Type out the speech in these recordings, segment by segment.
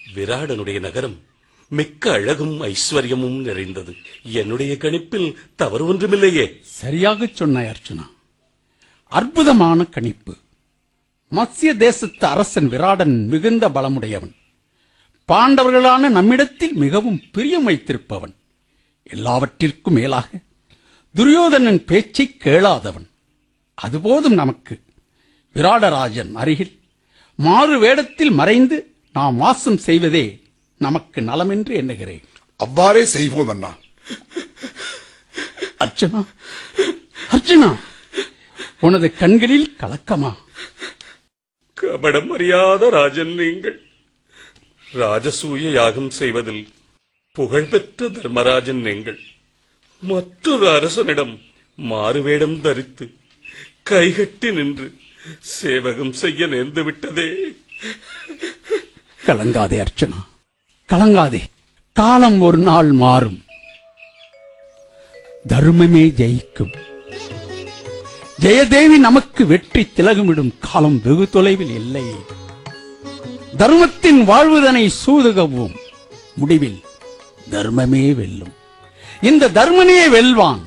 விராடனுடைய நகரம் மிக்க அழகும் ஐஸ்வர்யமும் நிறைந்தது என்னுடைய கணிப்பில் தவறு ஒன்றுமில்லையே சரியாகச் சொன்னாய் அர்ச்சுனா அற்புதமான கணிப்பு மத்ய தேசத்து அரசன் விராடன் மிகுந்த பலமுடையவன் பாண்டவர்களான நம்மிடத்தில் மிகவும் பிரியம் வைத்திருப்பவன் எல்லாவற்றிற்கும் மேலாக துரியோதனன் பேச்சை கேளாதவன் அதுபோதும் நமக்கு விராடராஜன் அருகில் மாறு வேடத்தில் மறைந்து நாம் வாசம் செய்வதே நமக்கு நலமென்று எண்ணுகிறேன் அவ்வாறே செய்வோம் அண்ணா அர்ச்சனா அர்ச்சனா உனது கண்களில் கலக்கமா கபடம் அறியாத ராஜன் நீங்கள் ராஜசூய யாகம் செய்வதில் புகழ்பெற்ற தர்மராஜன் நீங்கள் மற்றொரு அரசனிடம் மாறுவேடம் தரித்து கைகட்டி நின்று சேவகம் செய்ய நேர்ந்து விட்டதே கலங்காதே அர்ச்சனா கலங்காதே காலம் ஒரு நாள் மாறும் தர்மமே ஜெயிக்கும் ஜெயதேவி நமக்கு வெற்றி திலகமிடும் காலம் வெகு தொலைவில் இல்லை தர்மத்தின் வாழ்வுதனை சூதுகவும் முடிவில் தர்மமே வெல்லும் இந்த தர்மனே வெல்வான்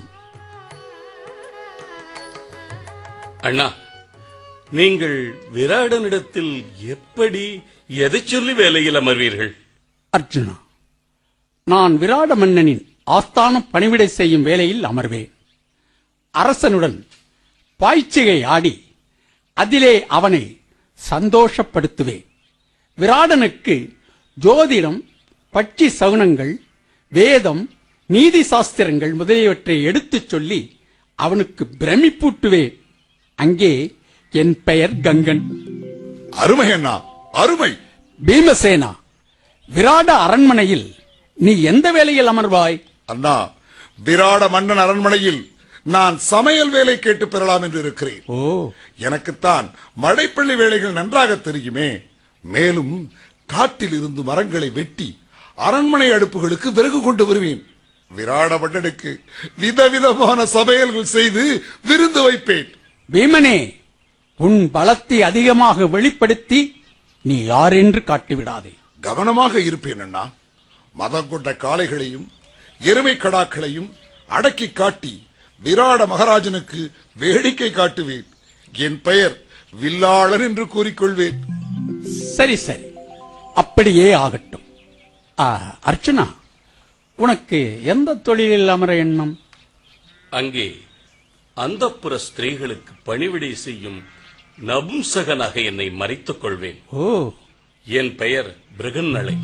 அண்ணா நீங்கள் விராடனிடத்தில் எப்படி எதை சொல்லி வேலையில் அமர்வீர்கள் அர்ஜுனா நான் விராட மன்னனின் ஆஸ்தான பணிவிடை செய்யும் வேளையில் அமர்வேன் அரசனுடன் பாய்ச்சிகை ஆடி அதிலே அவனை சந்தோஷப்படுத்துவேன் விராடனுக்கு ஜோதிடம் பட்சி சகுனங்கள் வேதம் நீதி சாஸ்திரங்கள் முதலியவற்றை எடுத்துச் சொல்லி அவனுக்கு பிரமிப்பூட்டுவேன் அங்கே என் பெயர் கங்கன் அருமை அண்ணா அருமை பீமசேனா விராட அரண்மனையில் நீ எந்த வேளையில் அமர்வாய் அண்ணா விராட மன்னன் அரண்மனையில் நான் சமையல் வேலை கேட்டு பெறலாம் என்று இருக்கிறேன் ஓ எனக்குத்தான் மழைப்பள்ளி வேலைகள் நன்றாக தெரியுமே மேலும் காட்டில் இருந்து மரங்களை வெட்டி அரண்மனை அடுப்புகளுக்கு விறகு கொண்டு வருவேன் விராட மன்னனுக்கு விதவிதமான சமையல்கள் செய்து விருந்து வைப்பேன் பீமனே உன் பலத்தை அதிகமாக வெளிப்படுத்தி நீ யாரென்று காட்டிவிடாதே கவனமாக இருப்பேன் அண்ணா மதம் கொண்ட காளைகளையும் எருமை கடாக்களையும் அடக்கி காட்டி விராட மகாராஜனுக்கு வேடிக்கை காட்டுவேன் என் பெயர் வில்லாளன் என்று கூறிக்கொள்வேன் சரி சரி அப்படியே ஆகட்டும் ஆ, அர்ச்சனா உனக்கு எந்த தொழிலில் அமர எண்ணம் அங்கே அந்தப்புற ஸ்திரீகளுக்கு பணிவிடை செய்யும் நபும்சகனாக என்னை மறைத்துக் கொள்வேன் ஓ என் பெயர் பிருகன்னலை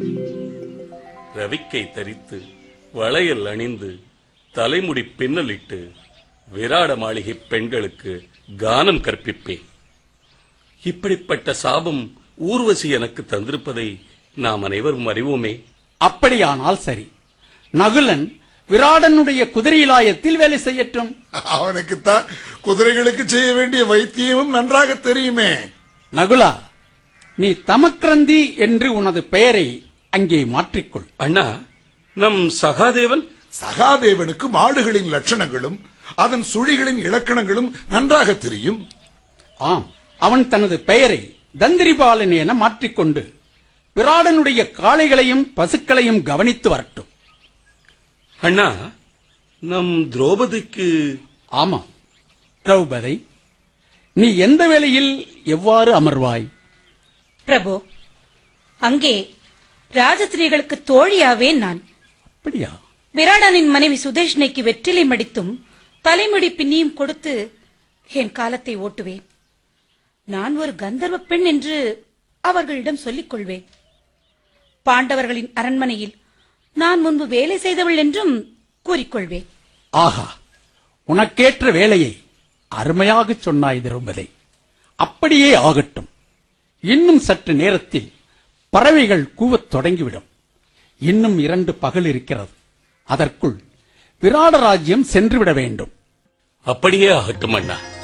ரவிக்கை தரித்து வளையல் அணிந்து தலைமுடி பின்னலிட்டு விராட மாளிகை பெண்களுக்கு கானம் கற்பிப்பேன் இப்படிப்பட்ட சாபம் ஊர்வசி எனக்கு தந்திருப்பதை நாம் அனைவரும் அறிவோமே அப்படியானால் சரி நகுலன் விராடனுடைய குதிரையிலாயத்தில் வேலை செய்யட்டும் அவனுக்குத்தான் குதிரைகளுக்கு செய்ய வேண்டிய வைத்தியமும் நன்றாக தெரியுமே நகுலா நீ தமக்ரந்தி என்று உனது பெயரை அங்கே மாற்றிக்கொள் அண்ணா நம் சகாதேவன் சகாதேவனுக்கு மாடுகளின் லட்சணங்களும் அதன் சுழிகளின் இலக்கணங்களும் நன்றாக தெரியும் ஆம் அவன் தனது பெயரை தந்திரிபாலன் என மாற்றிக்கொண்டு விராடனுடைய காளைகளையும் பசுக்களையும் கவனித்து வரட்டும் அண்ணா நம் திரௌபதிக்கு ஆமாம் திரௌபதி நீ எந்த வேளையில் எவ்வாறு அமர்வாய் பிரபு அங்கே ராஜஸ்திரீகளுக்கு தோழியாவேன் நான் அப்படியா விராடனின் மனைவி சுதேஷ்ணைக்கு வெற்றிலை மடித்தும் தலைமுடி பின்னியும் கொடுத்து என் காலத்தை ஓட்டுவேன் நான் ஒரு கந்தர்வ பெண் என்று அவர்களிடம் சொல்லிக் கொள்வேன் பாண்டவர்களின் அரண்மனையில் நான் முன்பு வேலை செய்தவள் என்றும் கூறிக்கொள்வேன் ஆஹா உனக்கேற்ற வேலையை அருமையாகச் சொன்னாய் திரௌபதி அப்படியே ஆகட்டும் இன்னும் சற்று நேரத்தில் பறவைகள் கூவத் தொடங்கிவிடும் இன்னும் இரண்டு பகல் இருக்கிறது அதற்குள் விராட ராஜ்யம் சென்றுவிட வேண்டும் அப்படியே ஆகட்டும் அண்ணா